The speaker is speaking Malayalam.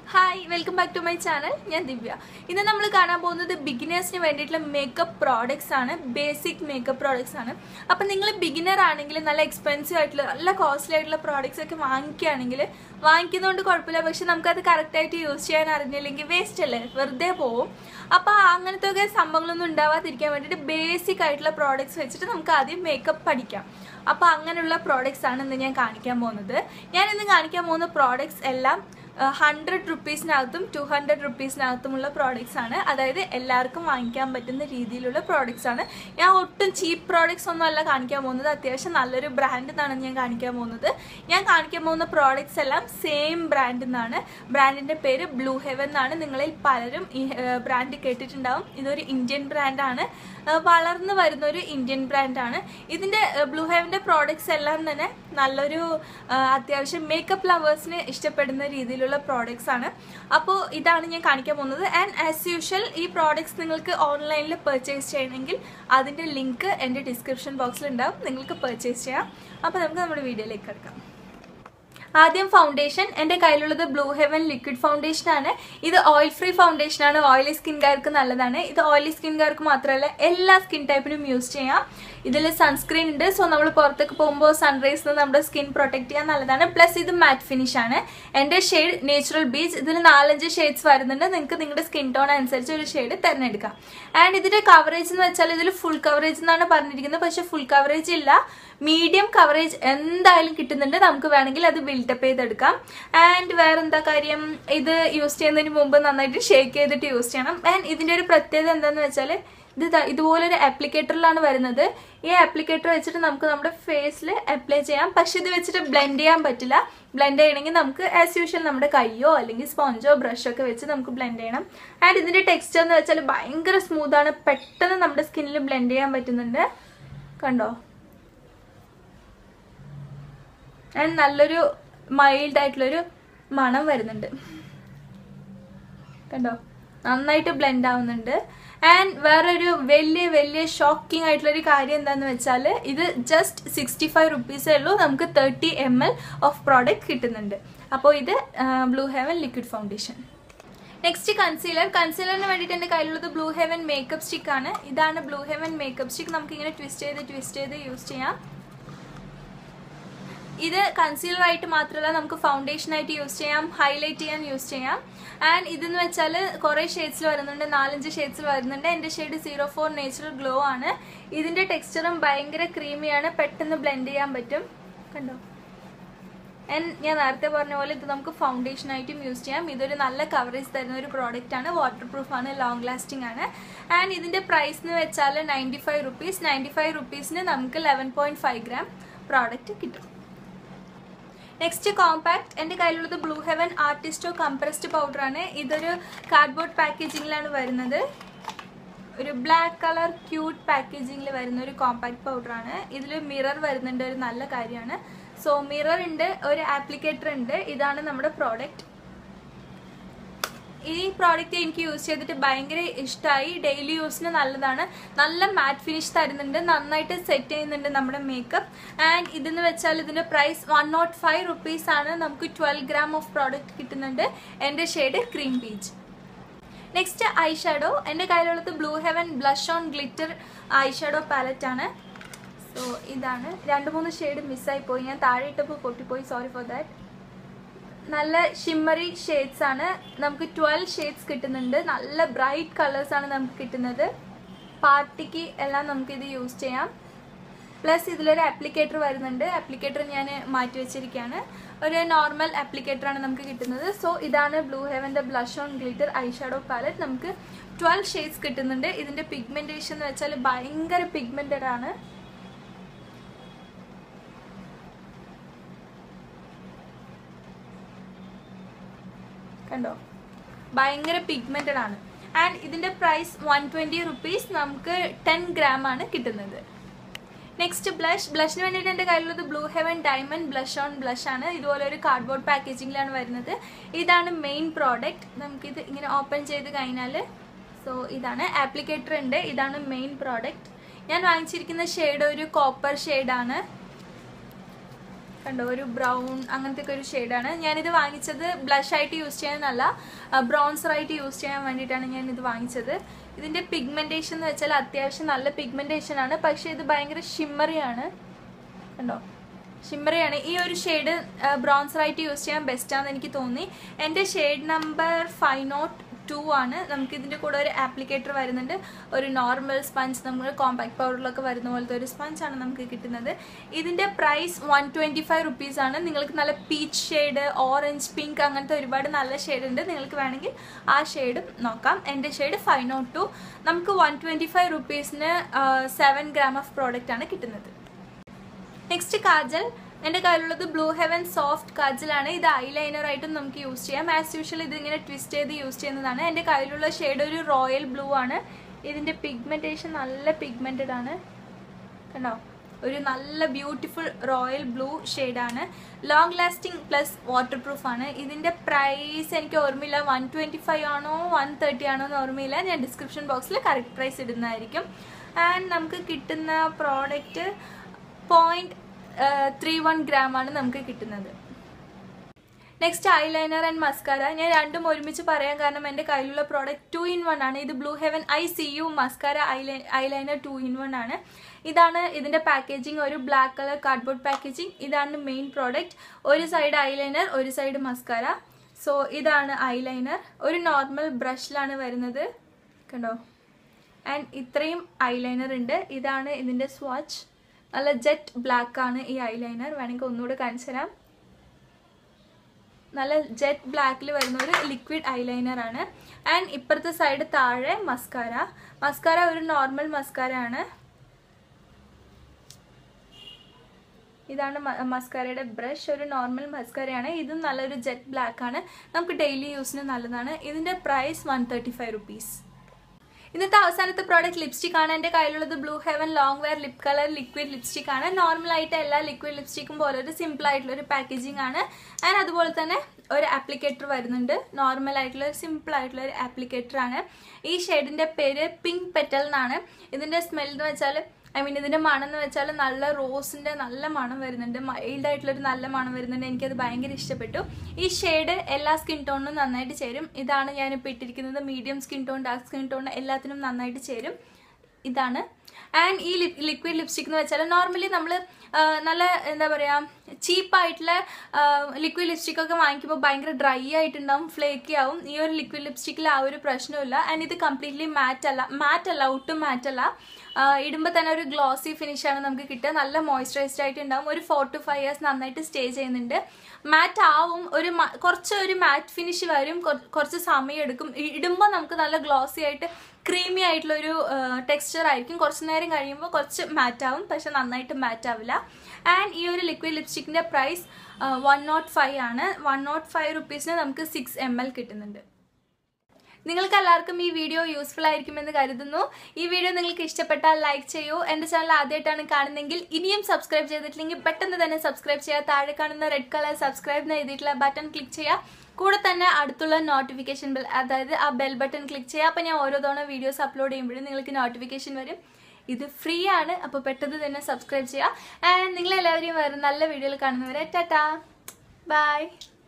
hi welcome back to my channel ഞാൻ ദിവ്യ ഇന്ന് നമ്മൾ കാണാൻ പോകുന്നത് ബിഗിനേഴ്സിന് വേണ്ടിയിട്ടുള്ള മേക്കപ്പ് പ്രോഡക്ട്സ് ആണ് ബേസിക് മേക്കപ്പ് പ്രോഡക്ട്സ് ആണ് അപ്പം നിങ്ങൾ ബിഗിനർ ആണെങ്കിൽ നല്ല എക്സ്പെൻസീവ് ആയിട്ടുള്ള നല്ല കോസ്റ്റ്ലി ആയിട്ടുള്ള പ്രോഡക്ട്സ് ഒക്കെ വാങ്ങിക്കുകയാണെങ്കിൽ വാങ്ങിക്കുന്നതുകൊണ്ട് കുഴപ്പമില്ല പക്ഷെ നമുക്കത് കറക്റ്റായിട്ട് യൂസ് ചെയ്യാൻ അറിഞ്ഞില്ലെങ്കിൽ വേസ്റ്റ് അല്ലേ വെറുതെ പോവും അപ്പോൾ അങ്ങനത്തെ ഒക്കെ സംഭവങ്ങളൊന്നും ഉണ്ടാവാതിരിക്കാൻ വേണ്ടിയിട്ട് ബേസിക് ആയിട്ടുള്ള പ്രോഡക്ട്സ് വെച്ചിട്ട് നമുക്ക് ആദ്യം മേക്കപ്പ് പഠിക്കാം അപ്പോൾ അങ്ങനെയുള്ള പ്രോഡക്ട്സ് ആണ് ഇന്ന് ഞാൻ കാണിക്കാൻ പോകുന്നത് ഞാൻ ഇന്ന് കാണിക്കാൻ പോകുന്ന പ്രോഡക്ട്സ് എല്ലാം ഹൺഡ്രഡ് റുപ്പീസിനകത്തും ടു ഹൺഡ്രഡ് റുപ്പീസിനകത്തുമുള്ള പ്രോഡക്ട്സ് ആണ് അതായത് എല്ലാവർക്കും വാങ്ങിക്കാൻ പറ്റുന്ന രീതിയിലുള്ള പ്രോഡക്ട്സ് ആണ് ഞാൻ ഒട്ടും ചീപ്പ് പ്രോഡക്ട്സ് ഒന്നും അല്ല കാണിക്കാൻ പോകുന്നത് അത്യാവശ്യം നല്ലൊരു ബ്രാൻഡിൽ നിന്നാണ് ഞാൻ കാണിക്കാൻ പോകുന്നത് ഞാൻ കാണിക്കാൻ പോകുന്ന പ്രോഡക്ട്സ് എല്ലാം സെയിം ബ്രാൻഡിൽ നിന്നാണ് ബ്രാൻഡിൻ്റെ പേര് ബ്ലൂ ഹെവൻ എന്നാണ് നിങ്ങളിൽ പലരും ഈ ബ്രാൻഡ് കേട്ടിട്ടുണ്ടാവും ഇതൊരു ഇന്ത്യൻ ബ്രാൻഡാണ് വളർന്നു വരുന്ന ഒരു ഇന്ത്യൻ ബ്രാൻഡാണ് ഇതിൻ്റെ ബ്ലൂ ഹെവൻ്റെ പ്രോഡക്ട്സ് എല്ലാം തന്നെ നല്ലൊരു അത്യാവശ്യം മേക്കപ്പ് ലവേഴ്സിന് ഇഷ്ടപ്പെടുന്ന രീതിയിലുള്ള പ്രോഡക്ട്സ് ആണ് അപ്പോൾ ഇതാണ് ഞാൻ കാണിക്കാൻ പോകുന്നത് ആൻഡ് ആസ് യൂഷ്വൽ ഈ പ്രോഡക്ട്സ് നിങ്ങൾക്ക് ഓൺലൈനിൽ പർച്ചേസ് ചെയ്യണമെങ്കിൽ അതിൻ്റെ ലിങ്ക് എൻ്റെ ഡിസ്ക്രിപ്ഷൻ ബോക്സിൽ ഉണ്ടാവും നിങ്ങൾക്ക് പർച്ചേസ് ചെയ്യാം അപ്പോൾ നമുക്ക് നമ്മുടെ വീഡിയോയിലേക്ക് കിടക്കാം ആദ്യം ഫൗണ്ടേഷൻ എൻ്റെ കയ്യിലുള്ളത് ബ്ലൂ ഹെവൻ ലിക്വിഡ് ഫൗണ്ടേഷൻ ആണ് ഇത് ഓയിൽ ഫ്രീ ഫൗണ്ടേഷൻ ആണ് ഓയിലി സ്കിൻകാർക്ക് നല്ലതാണ് ഇത് ഓയിലി സ്കിൻകാർക്ക് മാത്രമല്ല എല്ലാ സ്കിൻ ടൈപ്പിനും യൂസ് ചെയ്യാം ഇതിൽ സൺസ്ക്രീൻ ഉണ്ട് സോ നമ്മൾ പുറത്തേക്ക് പോകുമ്പോൾ സൺറൈസിൽ നമ്മുടെ സ്കിൻ പ്രൊട്ടക്ട് ചെയ്യാൻ നല്ലതാണ് പ്ലസ് ഇത് മാറ്റ് ഫിനിഷ് ആണ് എൻ്റെ ഷെയ്ഡ് നേച്ചുറൽ ബീച്ച് ഇതിൽ നാലഞ്ച് ഷെയ്ഡ്സ് വരുന്നുണ്ട് നിങ്ങൾക്ക് നിങ്ങളുടെ സ്കിൻ ടോൺ അനുസരിച്ച് ഒരു ഷെയ്ഡ് തിരഞ്ഞെടുക്കാം ആൻഡ് ഇതിന്റെ കവറേജ് എന്ന് വെച്ചാൽ ഇതിൽ ഫുൾ കവറേജ് എന്നാണ് പറഞ്ഞിരിക്കുന്നത് പക്ഷെ ഫുൾ കവറേജ് ഇല്ല മീഡിയം കവറേജ് എന്തായാലും കിട്ടുന്നുണ്ട് നമുക്ക് വേണമെങ്കിൽ അത് ബിൽഡപ്പ് ചെയ്തെടുക്കാം ആൻഡ് വേറെ എന്താ കാര്യം ഇത് യൂസ് ചെയ്യുന്നതിന് മുമ്പ് നന്നായിട്ട് ഷേക്ക് ചെയ്തിട്ട് യൂസ് ചെയ്യണം ആൻഡ് ഇതിന്റെ ഒരു പ്രത്യേകത എന്താണെന്ന് വെച്ചാൽ ഇത് ഇതുപോലൊരു ആപ്ലിക്കേറ്ററിലാണ് വരുന്നത് ഈ ആപ്ലിക്കേറ്റർ വെച്ചിട്ട് നമുക്ക് നമ്മുടെ ഫേസിൽ അപ്ലൈ ചെയ്യാം പക്ഷെ ഇത് വെച്ചിട്ട് ബ്ലെൻഡ് ചെയ്യാൻ പറ്റില്ല ബ്ലെൻഡ് ചെയ്യണമെങ്കിൽ നമുക്ക് ആസ് യൂഷ്വൽ നമ്മുടെ കയ്യോ അല്ലെങ്കിൽ സ്പോഞ്ചോ ബ്രഷോ ഒക്കെ വെച്ച് നമുക്ക് ബ്ലെൻഡ് ചെയ്യണം ആൻഡ് ഇതിന്റെ ടെക്സ്ചർ എന്ന് വെച്ചാൽ ഭയങ്കര സ്മൂത്ത് ആണ് പെട്ടെന്ന് നമ്മുടെ സ്കിന്നിൽ ബ്ലെൻഡ് ചെയ്യാൻ പറ്റുന്നുണ്ട് കണ്ടോ ആൻഡ് നല്ലൊരു മൈൽഡ് ആയിട്ടുള്ളൊരു മണം വരുന്നുണ്ട് കണ്ടോ നന്നായിട്ട് ബ്ലെൻഡ് ആവുന്നുണ്ട് ആൻഡ് വേറൊരു വലിയ വലിയ ഷോക്കിംഗ് ആയിട്ടുള്ള ഒരു കാര്യം എന്താന്ന് വെച്ചാൽ ഇത് ജസ്റ്റ് സിക്സ്റ്റി ഫൈവ് റുപ്പീസേ ഉള്ളൂ നമുക്ക് thirty M L of product കിട്ടുന്നുണ്ട് അപ്പോൾ ഇത് blue heaven liquid foundation next concealer കൺസീലറിന് വേണ്ടിയിട്ട് എൻ്റെ കയ്യിലുള്ളത് ബ്ലൂ ഹെവൻ മേക്കപ്പ് സ്റ്റിക്ക് ആണ് ഇതാണ് ബ്ലൂ ഹെവൻ മേക്കപ്പ് സ്റ്റിക്ക് നമുക്ക് ഇങ്ങനെ ട്വിസ്റ്റ് ചെയ്ത് ട്വിസ്റ്റ് ചെയ്ത് യൂസ് ചെയ്യാം ഇത് കൺസീലർ ആയിട്ട് മാത്രമല്ല നമുക്ക് ഫൗണ്ടേഷൻ ആയിട്ട് യൂസ് ചെയ്യാം ഹൈലൈറ്റ് ചെയ്യാൻ യൂസ് ചെയ്യാം ആൻഡ് ഇതെന്ന് വെച്ചാൽ കുറേ ഷെയ്ഡ്സിൽ വരുന്നുണ്ട് നാലഞ്ച് ഷെയ്ഡ്സിൽ വരുന്നുണ്ട് എൻ്റെ shade zero four natural glow ആണ് ഇതിൻ്റെ ടെക്സ്ചറും ഭയങ്കര ക്രീമിയാണ് പെട്ടെന്ന് ബ്ലെൻഡ് ചെയ്യാൻ പറ്റും കണ്ടോ ആൻഡ് ഞാൻ നേരത്തെ പറഞ്ഞ പോലെ ഇത് നമുക്ക് ഫൗണ്ടേഷൻ ആയിട്ടും യൂസ് ചെയ്യാം ഇതൊരു നല്ല കവറേജ് തരുന്ന ഒരു പ്രോഡക്റ്റ് ആണ് വാട്ടർ പ്രൂഫ് ആണ് ലോങ് ലാസ്റ്റിംഗ് ആണ് ആൻഡ് ഇതിൻ്റെ പ്രൈസ് എന്ന് വെച്ചാൽ ninety five rupees ninety five റുപ്പീസിന് നമുക്ക് eleven point five gram product കിട്ടും നെക്സ്റ്റ് കോമ്പാക്ട് എൻ്റെ കയ്യിലുള്ളത് blue heaven Artisto compressed powder ആണ് ഇതൊരു കാർഡ്ബോർഡ് പാക്കേജിങ്ങിലാണ് വരുന്നത് ഒരു ബ്ലാക്ക് കളർ ക്യൂട്ട് പാക്കേജിങ്ങിൽ വരുന്ന ഒരു കോമ്പാക്ട് പൗഡർ ആണ് ഇതിൽ മിറർ വരുന്നുണ്ട് ഒരു നല്ല കാര്യമാണ് സോ മിറർ ഉണ്ട് ഒരു ആപ്ലിക്കേറ്റർ ഉണ്ട് ഇതാണ് നമ്മുടെ പ്രോഡക്റ്റ് ഈ പ്രോഡക്റ്റ് എനിക്ക് യൂസ് ചെയ്തിട്ട് ഭയങ്കര ഇഷ്ടമായി ഡെയിലി യൂസിന് നല്ലതാണ് നല്ല മാറ്റ് ഫിനിഷ് തരുന്നുണ്ട് നന്നായിട്ട് സെറ്റ് ചെയ്യുന്നുണ്ട് നമ്മുടെ മേക്കപ്പ് ആൻഡ് ഇതെന്ന് വെച്ചാൽ ഇതിൻ്റെ price one nought five rupees ആണ് നമുക്ക് ട്വൽവ് ഗ്രാം ഓഫ് പ്രോഡക്റ്റ് കിട്ടുന്നുണ്ട് എൻ്റെ shade cream peach next eye shadow എൻ്റെ കയ്യിലുള്ളത് blue heaven blush on glitter eye shadow palette ആണ് സോ ഇതാണ് രണ്ട് മൂന്ന് ഷെയ്ഡ് മിസ്സായി പോയി ഞാൻ താഴെ ഇട്ടപ്പോൾ പൊട്ടിപ്പോയി സോറി ഫോർ ദാറ്റ് നല്ല ഷിമ്മറി ഷെയ്ഡ്സ് ആണ് നമുക്ക് ട്വൽവ് ഷെയ്ഡ്സ് കിട്ടുന്നുണ്ട് നല്ല ബ്രൈറ്റ് കളേഴ്സ് ആണ് നമുക്ക് കിട്ടുന്നത് പാർട്ടിക്ക് എല്ലാം നമുക്കിത് യൂസ് ചെയ്യാം പ്ലസ് ഇതിലൊരു ആപ്ലിക്കേറ്റർ വരുന്നുണ്ട് ആപ്ലിക്കേറ്റർ ഞാൻ മാറ്റി വെച്ചിരിക്കുകയാണ് ഒരു നോർമൽ ആപ്ലിക്കേറ്റർ ആണ് നമുക്ക് കിട്ടുന്നത് സോ ഇതാണ് ബ്ലൂ ഹെവൻ്റെ blush on glitter eye shadow palette നമുക്ക് ട്വൽവ് ഷെയ്ഡ്സ് കിട്ടുന്നുണ്ട് ഇതിൻ്റെ പിഗ്മെൻറ്റേഷൻ എന്ന് വെച്ചാൽ ഭയങ്കര പിഗ്മെൻറ്റഡ് ആണ് കണ്ടോ ഭയങ്കര പിഗ്മെന്റഡ് ആണ് ആൻഡ് ഇതിന്റെ പ്രൈസ് വൺ ട്വന്റി റുപ്പീസ് നമുക്ക് ടെൻ ഗ്രാം ആണ് കിട്ടുന്നത് നെക്സ്റ്റ് ബ്ലഷ് ബ്ലഷിന് വേണ്ടിയിട്ട് എൻ്റെ കയ്യിലുള്ളത് blue heaven diamond blush on blush ആണ് ഇതുപോലെ ഒരു കാർഡ്ബോർഡ് പാക്കേജിങ്ങിലാണ് വരുന്നത് ഇതാണ് മെയിൻ പ്രോഡക്റ്റ് നമുക്കിത് ഇങ്ങനെ ഓപ്പൺ ചെയ്ത് കഴിഞ്ഞാൽ സോ ഇതാണ് ആപ്ലിക്കേറ്റർ ഉണ്ട് ഇതാണ് മെയിൻ പ്രോഡക്റ്റ് ഞാൻ വാങ്ങിച്ചിരിക്കുന്ന ഷെയ്ഡ് ഒരു കോപ്പർ ഷെയ്ഡാണ് കണ്ടോ ഒരു ബ്രൗൺ അങ്ങനത്തെ ഒക്കെ ഒരു ഷെയ്ഡാണ് ഞാനിത് വാങ്ങിച്ചത് ബ്ലഷ് ആയിട്ട് യൂസ് ചെയ്യാനല്ല ബ്രോൺസർ ആയിട്ട് യൂസ് ചെയ്യാൻ വേണ്ടിയിട്ടാണ് ഞാൻ ഇത് വാങ്ങിച്ചത് ഇതിൻ്റെ പിഗ്മെൻറ്റേഷൻ എന്ന് വെച്ചാൽ അത്യാവശ്യം നല്ല പിഗ്മെൻറ്റേഷൻ ആണ് പക്ഷേ ഇത് ഭയങ്കര ഷിമ്മറിയാണ് കണ്ടോ ഷിമ്മറിയാണ് ഈ ഒരു ഷെയ്ഡ് ബ്രോൺസർ ആയിട്ട് യൂസ് ചെയ്യാൻ ബെസ്റ്റാണെന്ന് എനിക്ക് തോന്നി എൻ്റെ shade number five nought two ആണ് നമുക്ക് ഇതിൻ്റെ കൂടെ ഒരു ആപ്ലിക്കേറ്റർ വരുന്നുണ്ട് ഒരു നോർമൽ സ്പഞ്ച് നമ്മൾ കോമ്പാക്ട് പൗഡറിലൊക്കെ വരുന്ന പോലത്തെ ഒരു സ്പഞ്ചാണ് നമുക്ക് കിട്ടുന്നത് ഇതിൻ്റെ price one twenty five rupees ആണ് നിങ്ങൾക്ക് നല്ല പീച്ച് ഷെയ്ഡ് ഓറഞ്ച് പിങ്ക് അങ്ങനത്തെ ഒരുപാട് നല്ല ഷെയ്ഡ് ഉണ്ട് നിങ്ങൾക്ക് വേണമെങ്കിൽ ആ ഷെയ്ഡും നോക്കാം എൻ്റെ ഷെയ്ഡ് ഫൈവ് നോട്ട് ടു നമുക്ക് വൺ ട്വൻറ്റി ഫൈവ് റുപ്പീസിന് സെവൻ ഗ്രാം ഓഫ് പ്രോഡക്റ്റ് ആണ് കിട്ടുന്നത് നെക്സ്റ്റ് കാജൽ എൻ്റെ കയ്യിലുള്ളത് ബ്ലൂ ഹെവൻ സോഫ്റ്റ് കാജലാണ് ഇത് ഐലൈനർ ആയിട്ടും നമുക്ക് യൂസ് ചെയ്യാം ആസ് യൂഷ്വൽ ഇത് ഇങ്ങനെ ട്വിസ്റ്റ് ചെയ്ത് യൂസ് ചെയ്യുന്നതാണ് എൻ്റെ കയ്യിലുള്ള ഷെയ്ഡ് ഒരു റോയൽ ബ്ലൂ ആണ് ഇതിൻ്റെ പിഗ്മെൻറ്റേഷൻ നല്ല പിഗ്മെൻറ്റഡ് ആണ് കണ്ടോ ഒരു നല്ല ബ്യൂട്ടിഫുൾ റോയൽ ബ്ലൂ ഷെയ്ഡാണ് long lasting plus water proof ആണ് ഇതിൻ്റെ പ്രൈസ് എനിക്ക് ഓർമ്മയില്ല വൺ ട്വൻറ്റി ഫൈവ് ആണോ വൺ തേർട്ടി ആണോ എന്ന് ഓർമ്മയില്ല ഞാൻ ഡിസ്ക്രിപ്ഷൻ ബോക്സിൽ കറക്റ്റ് പ്രൈസ് ഇടുന്നതായിരിക്കും ആൻഡ് നമുക്ക് കിട്ടുന്ന product point three one gram ആണ് നമുക്ക് കിട്ടുന്നത് നെക്സ്റ്റ് ഐലൈനർ ആൻഡ് മസ്കാര ഞാൻ രണ്ടും ഒരുമിച്ച് പറയാൻ കാരണം എൻ്റെ കയ്യിലുള്ള പ്രോഡക്റ്റ് ടു ഇൻ വൺ ആണ് ഇത് blue heaven I C U mascara eyeliner two in one ആണ് ഇതാണ് ഇതിൻ്റെ പാക്കേജിങ് ഒരു ബ്ലാക്ക് കളർ കാർഡ്ബോർഡ് പാക്കേജിങ് ഇതാണ് മെയിൻ പ്രോഡക്റ്റ് ഒരു സൈഡ് ഐലൈനർ ഒരു സൈഡ് മസ്കാര സോ ഇതാണ് ഐലൈനർ ഒരു നോർമൽ ബ്രഷിലാണ് വരുന്നത് കണ്ടോ ആൻഡ് ഇത്രയും ഐലൈനർ ഉണ്ട് ഇതാണ് ഇതിൻ്റെ സ്വാച്ച് നല്ല ജെറ്റ് ബ്ലാക്ക് ആണ് ഈ ഐലൈനർ വേണമെങ്കിൽ ഒന്നുകൂടെ കാണിച്ചു തരാം നല്ല ജെറ്റ് ബ്ലാക്കിൽ വരുന്ന ഒരു ലിക്വിഡ് ഐലൈനർ ആണ് ആൻഡ് ഇപ്പുറത്തെ സൈഡ് താഴെ മസ്കാര മസ്കാര ഒരു നോർമൽ മസ്കാര ആണ് ഇതാണ് മസ്കാരയുടെ ബ്രഷ് ഒരു നോർമൽ മസ്കാരയാണ് ഇതും നല്ലൊരു ജെറ്റ് ബ്ലാക്ക് ആണ് നമുക്ക് ഡെയിലി യൂസിന് നല്ലതാണ് ഇതിൻ്റെ price one thirty five rupees ഇന്നത്തെ അവസാനത്തെ പ്രോഡക്റ്റ് ലിപ്സ്റ്റിക് ആണ് എൻ്റെ കയ്യിലുള്ളത് blue heaven long wear lip colour liquid lipstick ആണ് നോർമൽ ആയിട്ട് എല്ലാ ലിക്വിഡ് ലിപ്സ്റ്റിക്കും പോലെ ഒരു സിമ്പിൾ ആയിട്ടുള്ള ഒരു പാക്കേജിംഗ് ആണ് ആൻഡ് അതുപോലെ തന്നെ ഒരു ആപ്ലിക്കേറ്റർ വരുന്നുണ്ട് നോർമൽ ആയിട്ടുള്ള ഒരു സിമ്പിൾ ആയിട്ടുള്ള ഒരു ആപ്ലിക്കേറ്റർ ആണ് ഈ ഷെയ്ഡിൻ്റെ പേര് പിങ്ക് പെറ്റൽ എന്നാണ് ഇതിൻ്റെ സ്മെൽ എന്ന് വെച്ചാൽ ഐ മീൻ ഇതിൻ്റെ മണം എന്ന് വെച്ചാൽ നല്ല റോസിൻ്റെ നല്ല മണം വരുന്നുണ്ട് മൈൽഡ് ആയിട്ടുള്ളൊരു നല്ല മണം വരുന്നുണ്ട് എനിക്കത് ഭയങ്കര ഇഷ്ടപ്പെട്ടു ഈ ഷെയ്ഡ് എല്ലാ സ്കിൻ ടോണിനും നന്നായിട്ട് ചേരും ഇതാണ് ഞാനിപ്പോൾ ഇട്ടിരിക്കുന്നത് medium skin tone dark skin tone എല്ലാത്തിനും നന്നായിട്ട് ചേരും ഇതാണ് ആൻഡ് ഈ ലിക്വിഡ് ലിപ്സ്റ്റിക് എന്ന് വെച്ചാൽ നോർമലി നമ്മൾ നല്ല എന്താ പറയുക ചീപ്പായിട്ടുള്ള ലിക്വിഡ് ലിപ്സ്റ്റിക് ഒക്കെ വാങ്ങിക്കുമ്പോൾ ഭയങ്കര ഡ്രൈ ആയിട്ടുണ്ടാവും ഫ്ലേക്കി ആവും ഈ ഒരു ലിക്വിഡ് ലിപ്സ്റ്റിക്കിൽ ആ ഒരു പ്രശ്നമില്ല ആൻഡ് ഇത് കംപ്ലീറ്റ്ലി മാറ്റ് അല്ല മാറ്റ് അല്ല ഒട്ടും മാറ്റ് അല്ല ഇടുമ്പോൾ തന്നെ ഒരു ഗ്ലോസി ഫിനിഷാണ് നമുക്ക് കിട്ടുക നല്ല മോയ്സ്ചറൈസ്ഡ് ആയിട്ട് ഉണ്ടാവും ഒരു ഫോർ ടു ഫൈവ് ഇയേഴ്സ് നന്നായിട്ട് സ്റ്റേ ചെയ്യുന്നുണ്ട് മാറ്റ് ആവും ഒരു കുറച്ച് ഒരു മാറ്റ് ഫിനിഷ് വരും കുറച്ച് സമയം എടുക്കും ഇടുമ്പോൾ നമുക്ക് നല്ല ഗ്ലോസി ആയിട്ട് ക്രീമി ആയിട്ടുള്ള ഒരു ടെക്സ്ചർ ആയിരിക്കും കുറച്ച് നേരം കഴിയുമ്പോൾ കുറച്ച് മാറ്റ് ആവും പക്ഷെ നന്നായിട്ട് മാറ്റ് ആവില്ല ആൻഡ് ഈ ഒരു ലിക്വിഡ് ലിപ്സ്റ്റിക്കിൻ്റെ പ്രൈസ് വൺ നോട്ട് ഫൈവ് ആണ് വൺ നോട്ട് ഫൈവ് റുപ്പീസിന് നമുക്ക് സിക്സ് എം എൽ കിട്ടുന്നുണ്ട് നിങ്ങൾക്ക് എല്ലാവർക്കും ഈ വീഡിയോ യൂസ്ഫുൾ ആയിരിക്കുമെന്ന് കരുതുന്നു ഈ വീഡിയോ നിങ്ങൾക്ക് ഇഷ്ടപ്പെട്ടാൽ ലൈക്ക് ചെയ്യൂ എൻ്റെ ചാനൽ ആദ്യമായിട്ടാണ് കാണുന്നതെങ്കിൽ ഇനിയും സബ്സ്ക്രൈബ് ചെയ്തിട്ടില്ലെങ്കിൽ പെട്ടെന്ന് തന്നെ സബ്സ്ക്രൈബ് ചെയ്യുക താഴെ കാണുന്ന റെഡ് കളർ സബ്സ്ക്രൈബ് എന്ന് എഴുതിയിട്ടുള്ള ബട്ടൺ ക്ലിക്ക് ചെയ്യുക കൂടെ തന്നെ അടുത്തുള്ള നോട്ടിഫിക്കേഷൻ ബെൽ അതായത് ആ ബെൽ ബട്ടൺ ക്ലിക്ക് ചെയ്യുക അപ്പോൾ ഞാൻ ഓരോ തവണ വീഡിയോസ് അപ്ലോഡ് ചെയ്യുമ്പോഴും നിങ്ങൾക്ക് നോട്ടിഫിക്കേഷൻ വരും ഇത് ഫ്രീ ആണ് അപ്പോൾ പെട്ടെന്ന് തന്നെ സബ്സ്ക്രൈബ് ചെയ്യുക ആൻഡ് നിങ്ങളെല്ലാവരെയും വേറെ നല്ല വീഡിയോയിൽ കാണുന്നവരെ ടാറ്റാ ബൈ